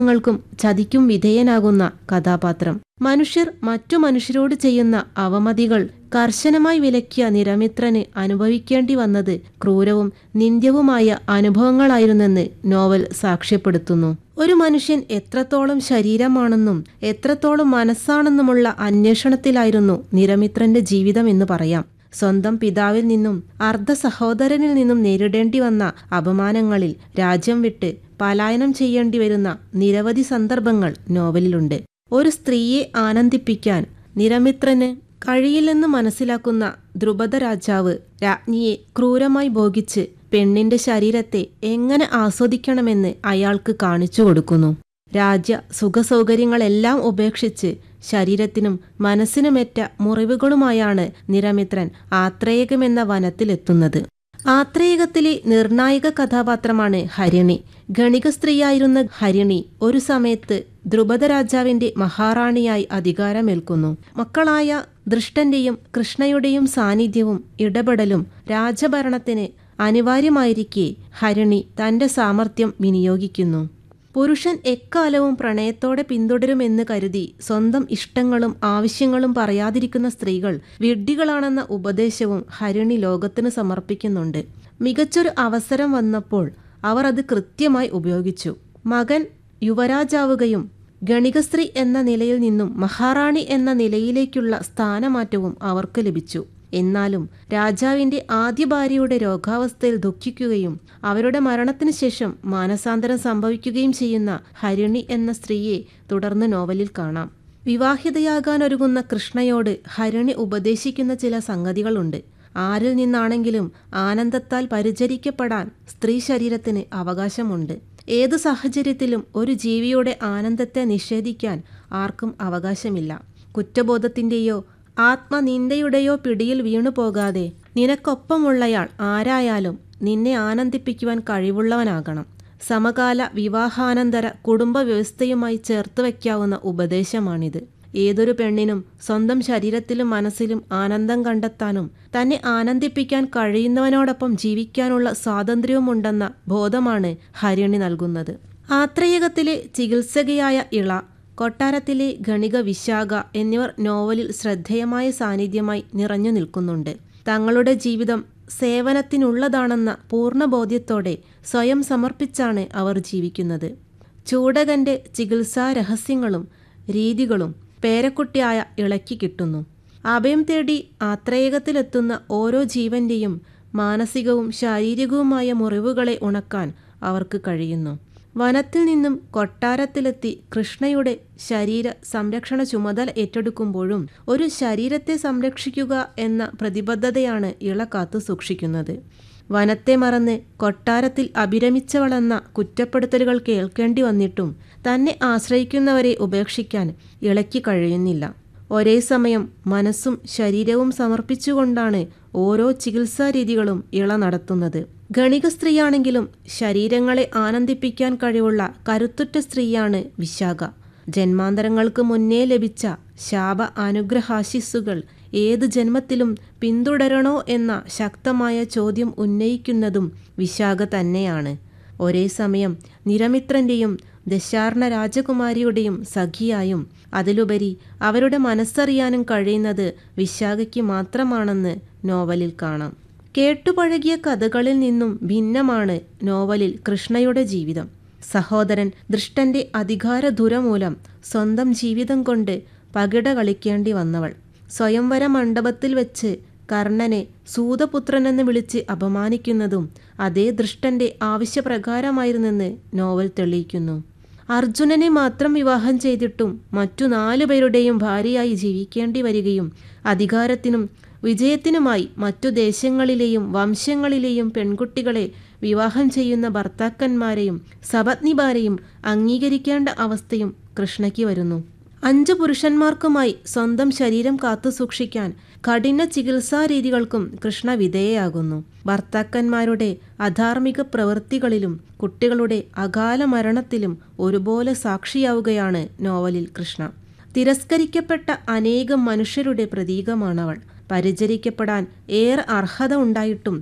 ങ്ങൾക്കും ചതിക്കും വിധേയനാകുന്ന കഥാപാത്രം മനുഷ്യർ മറ്റു മനുഷ്യരോട് ചെയ്യുന്ന അവമതികൾ കർശനമായി വിലക്കിയ നിരമിത്രന് അനുഭവിക്കേണ്ടി വന്നത് ക്രൂരവും നിന്ദ്യവുമായ അനുഭവങ്ങളായിരുന്നെന്ന് നോവൽ സാക്ഷ്യപ്പെടുത്തുന്നു ഒരു മനുഷ്യൻ എത്രത്തോളം ശരീരമാണെന്നും എത്രത്തോളം മനസ്സാണെന്നുമുള്ള അന്വേഷണത്തിലായിരുന്നു നിരമിത്രന്റെ ജീവിതം എന്ന് പറയാം സ്വന്തം പിതാവിൽ നിന്നും അർദ്ധ സഹോദരനിൽ നിന്നും നേരിടേണ്ടി വന്ന അപമാനങ്ങളിൽ രാജ്യം വിട്ട് പലായനം ചെയ്യേണ്ടി വരുന്ന നിരവധി സന്ദർഭങ്ങൾ നോവലിലുണ്ട് ഒരു സ്ത്രീയെ ആനന്ദിപ്പിക്കാൻ നിരമിത്രന് കഴിയില്ലെന്ന് മനസ്സിലാക്കുന്ന ദ്രുപദ രാജാവ് രാജ്ഞിയെ ക്രൂരമായി ഭോഗിച്ച് പെണ്ണിന്റെ ശരീരത്തെ എങ്ങനെ ആസ്വദിക്കണമെന്ന് അയാൾക്ക് കാണിച്ചു കൊടുക്കുന്നു രാജ്യ സുഖസൗകര്യങ്ങളെല്ലാം ഉപേക്ഷിച്ച് ശരീരത്തിനും മനസ്സിനുമേറ്റ മുറിവുകളുമായാണ് നിരമിത്രൻ ആത്രേയകമെന്ന വനത്തിലെത്തുന്നത് ആത്രേയകത്തിലെ നിർണായക കഥാപാത്രമാണ് ഹരിണി ഗണിക സ്ത്രീയായിരുന്ന ഹരിണി ഒരു സമയത്ത് ദ്രുപദ രാജാവിന്റെ മഹാറാണിയായി അധികാരമേൽക്കുന്നു മക്കളായ ദൃഷ്ടന്റെയും കൃഷ്ണയുടെയും സാന്നിധ്യവും ഇടപെടലും രാജഭരണത്തിന് അനിവാര്യമായിരിക്കെ ഹരിണി തന്റെ സാമർഥ്യം വിനിയോഗിക്കുന്നു പുരുഷൻ എക്കാലവും പ്രണയത്തോടെ പിന്തുടരുമെന്ന് കരുതി സ്വന്തം ഇഷ്ടങ്ങളും ആവശ്യങ്ങളും പറയാതിരിക്കുന്ന സ്ത്രീകൾ വിഡ്ഢികളാണെന്ന ഉപദേശവും ഹരിണി ലോകത്തിന് സമർപ്പിക്കുന്നുണ്ട് മികച്ചൊരു അവസരം വന്നപ്പോൾ അവർ അത് കൃത്യമായി ഉപയോഗിച്ചു മകൻ യുവരാജാവുകയും ഗണികസ്ത്രീ എന്ന നിലയിൽ നിന്നും മഹാറാണി എന്ന നിലയിലേക്കുള്ള സ്ഥാനമാറ്റവും അവർക്ക് ലഭിച്ചു എന്നാലും രാജാവിന്റെ ആദ്യ ഭാര്യയുടെ രോഗാവസ്ഥയിൽ ദുഃഖിക്കുകയും അവരുടെ മരണത്തിന് ശേഷം മാനസാന്തരം സംഭവിക്കുകയും ചെയ്യുന്ന ഹരിണി എന്ന സ്ത്രീയെ തുടർന്ന് നോവലിൽ കാണാം വിവാഹിതയാകാനൊരുങ്ങുന്ന കൃഷ്ണയോട് ഹരിണി ഉപദേശിക്കുന്ന ചില സംഗതികളുണ്ട് ആരിൽ നിന്നാണെങ്കിലും ആനന്ദത്താൽ പരിചരിക്കപ്പെടാൻ സ്ത്രീ ശരീരത്തിന് അവകാശമുണ്ട് ഏത് സാഹചര്യത്തിലും ഒരു ജീവിയുടെ ആനന്ദത്തെ നിഷേധിക്കാൻ ആർക്കും അവകാശമില്ല കുറ്റബോധത്തിൻ്റെയോ ആത്മനിന്ദയുടെയോ പിടിയിൽ വീണുപോകാതെ നിനക്കൊപ്പമുള്ളയാൾ ആരായാലും നിന്നെ ആനന്ദിപ്പിക്കുവാൻ കഴിവുള്ളവനാകണം സമകാല വിവാഹാനന്തര കുടുംബ വ്യവസ്ഥയുമായി ചേർത്ത് വയ്ക്കാവുന്ന ഉപദേശമാണിത് ഏതൊരു പെണ്ണിനും സ്വന്തം ശരീരത്തിലും മനസ്സിലും ആനന്ദം കണ്ടെത്താനും തന്നെ ആനന്ദിപ്പിക്കാൻ കഴിയുന്നവനോടൊപ്പം ജീവിക്കാനുള്ള സ്വാതന്ത്ര്യവുമുണ്ടെന്ന ബോധമാണ് ഹരിണി നൽകുന്നത് ആത്രേയകത്തിലെ ചികിത്സകയായ ഇള കൊട്ടാരത്തിലെ ഗണിക വിശാഖ എന്നിവർ നോവലിൽ ശ്രദ്ധേയമായ സാന്നിധ്യമായി നിറഞ്ഞു നിൽക്കുന്നുണ്ട് തങ്ങളുടെ ജീവിതം സേവനത്തിനുള്ളതാണെന്ന പൂർണ്ണബോധ്യത്തോടെ സ്വയം സമർപ്പിച്ചാണ് അവർ ജീവിക്കുന്നത് ചൂടകന്റെ ചികിത്സാ രഹസ്യങ്ങളും രീതികളും പേരക്കുട്ടിയായ ഇളക്കി കിട്ടുന്നു അഭയം തേടി ആത്രേയകത്തിലെത്തുന്ന ഓരോ ജീവന്റെയും മാനസികവും ശാരീരികവുമായ മുറിവുകളെ ഉണക്കാൻ അവർക്ക് കഴിയുന്നു വനത്തിൽ നിന്നും കൊട്ടാരത്തിലെത്തി കൃഷ്ണയുടെ ശരീര സംരക്ഷണ ചുമതല ഏറ്റെടുക്കുമ്പോഴും ഒരു ശരീരത്തെ സംരക്ഷിക്കുക എന്ന പ്രതിബദ്ധതയാണ് ഇള കാത്തു സൂക്ഷിക്കുന്നത് വനത്തെ മറന്ന് കൊട്ടാരത്തിൽ അഭിരമിച്ചവളെന്ന കുറ്റപ്പെടുത്തലുകൾ കേൾക്കേണ്ടി വന്നിട്ടും തന്നെ ആശ്രയിക്കുന്നവരെ ഉപേക്ഷിക്കാൻ ഇളയ്ക്ക് കഴിയുന്നില്ല ഒരേ സമയം മനസ്സും ശരീരവും സമർപ്പിച്ചുകൊണ്ടാണ് ഓരോ ചികിത്സാ രീതികളും ഇള നടത്തുന്നത് ഗണിക സ്ത്രീയാണെങ്കിലും ശരീരങ്ങളെ ആനന്ദിപ്പിക്കാൻ കഴിവുള്ള കരുത്തുറ്റ സ്ത്രീയാണ് വിശാഖ ജന്മാന്തരങ്ങൾക്ക് മുന്നേ ലഭിച്ച ശാപ അനുഗ്രഹാശിസ്സുകൾ ഏത് ജന്മത്തിലും പിന്തുടരണോ എന്ന ശക്തമായ ചോദ്യം ഉന്നയിക്കുന്നതും വിശാഖ തന്നെയാണ് ഒരേ സമയം നിരമിത്രന്റെയും ദശാർണ രാജകുമാരിയുടെയും സഖിയായും അതിലുപരി അവരുടെ മനസ്സറിയാനും കഴിയുന്നത് വിശാഖയ്ക്ക് മാത്രമാണെന്ന് നോവലിൽ കാണാം കേട്ടുപഴകിയ കഥകളിൽ നിന്നും ഭിന്നമാണ് നോവലിൽ കൃഷ്ണയുടെ ജീവിതം സഹോദരൻ ദൃഷ്ടന്റെ അധികാരധുര മൂലം സ്വന്തം ജീവിതം കൊണ്ട് പകിട കളിക്കേണ്ടി വന്നവൾ സ്വയംവര മണ്ഡപത്തിൽ വെച്ച് കർണനെ സൂതപുത്രനെന്ന് വിളിച്ച് അപമാനിക്കുന്നതും അതേ ദൃഷ്ടന്റെ ആവശ്യപ്രകാരമായിരുന്നെന്ന് നോവൽ തെളിയിക്കുന്നു അർജുനനെ മാത്രം വിവാഹം ചെയ്തിട്ടും മറ്റു നാലു പേരുടെയും ഭാര്യയായി ജീവിക്കേണ്ടി വരികയും അധികാരത്തിനും വിജയത്തിനുമായി മറ്റു ദേശങ്ങളിലെയും വംശങ്ങളിലെയും പെൺകുട്ടികളെ വിവാഹം ചെയ്യുന്ന ഭർത്താക്കന്മാരെയും സപത്നിമാരെയും അംഗീകരിക്കേണ്ട അവസ്ഥയും കൃഷ്ണയ്ക്ക് വരുന്നു അഞ്ചു പുരുഷന്മാർക്കുമായി സ്വന്തം ശരീരം കാത്തുസൂക്ഷിക്കാൻ കഠിന ചികിത്സാ രീതികൾക്കും കൃഷ്ണ വിധേയയാകുന്നു ഭർത്താക്കന്മാരുടെ അധാർമിക പ്രവൃത്തികളിലും കുട്ടികളുടെ അകാല മരണത്തിലും ഒരുപോലെ സാക്ഷിയാവുകയാണ് നോവലിൽ കൃഷ്ണ തിരസ്കരിക്കപ്പെട്ട അനേകം മനുഷ്യരുടെ പ്രതീകമാണവൾ പരിചരിക്കപ്പെടാൻ ഏറെ അർഹത ഉണ്ടായിട്ടും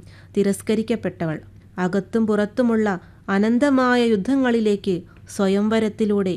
തിരസ്കരിക്കപ്പെട്ടവൾ അകത്തും പുറത്തുമുള്ള അനന്തമായ യുദ്ധങ്ങളിലേക്ക് സ്വയംവരത്തിലൂടെ